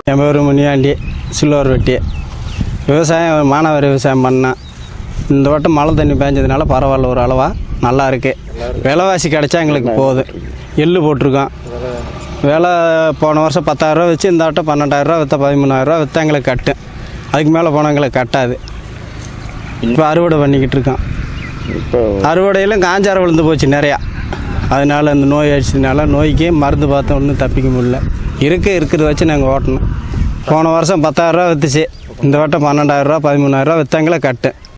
என் பேர் முனியாண்டி சில்வர் வெட்டி விவசாயம் மானாவாரி விவசாயம் பண்ணேன் இந்த வட்டம் மழை தண்ணி பேஞ்சதுனால பரவாயில்ல ஒரு அளவாக நல்லா இருக்கு விலைவாசி கிடைச்சா எங்களுக்கு போதும் எள்ளு போட்டிருக்கோம் விலை போன வருஷம் பத்தாயிரரூவா வச்சு இந்த வட்டம் பன்னெண்டாயிரரூவா விற்றா பதிமூணாயிரரூவா விற்றா எங்களுக்கு கட்டும் அதுக்கு மேலே போனால் எங்களுக்கு கட்டாது இப்போ அறுவடை பண்ணிக்கிட்டு இருக்கோம் இப்போ அறுவடையிலும் காஞ்சார விழுந்து போச்சு நிறையா அதனால இந்த நோய் அடிச்சதுனால நோய்க்கு மருந்து பார்த்தோம் ஒன்றும் தப்பிக்க முடியல இருக்க இருக்கிறத வச்சு நாங்கள் ஓட்டணும் போன வருஷம் பத்தாயிரரூவா விற்றுச்சு இந்த வட்டம் பன்னெண்டாயிரரூவா பதிமூணாயிரரூவா விற்றாங்களே கட்டு